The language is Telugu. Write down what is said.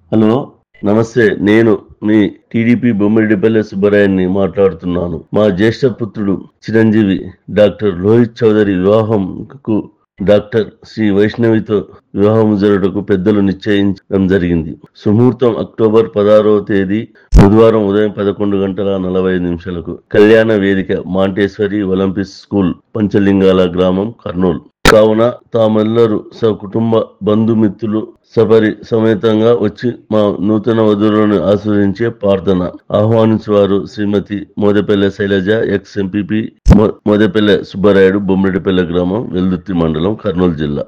హలో నమస్తే నేను మీ టీడీపీ బొమ్మిడిపల్లె సుబ్బరాయన్ని మాట్లాడుతున్నాను మా జ్యేష్ఠ పుత్రుడు చిరంజీవి డాక్టర్ రోహిత్ చౌదరి వివాహంకు డాక్టర్ శ్రీ వైష్ణవితో వివాహం జరుగుటకు పెద్దలు నిశ్చయించడం జరిగింది సుముహూర్తం అక్టోబర్ పదహారవ తేదీ బుధవారం ఉదయం పదకొండు గంటల నలభై ఐదు నిమిషాలకు కళ్యాణ వేదిక మాంటేశ్వరి ఒలింపిక్ స్కూల్ పంచలింగాల గ్రామం కర్నూలు కావున తామెల్లరూ సకుటుంబ బంధుమిత్రులు సపరి సమేతంగా వచ్చి మా నూతన వధువులను ఆస్వాదించే ప్రార్థన ఆహ్వానించేవారు శ్రీమతి మోదపల్లె శైలజ ఎక్స్ ఎంపీపీ మోదపల్లె సుబ్బారాయుడు బొమ్మిడిపల్లె గ్రామం వెల్దుర్తి మండలం కర్నూలు జిల్లా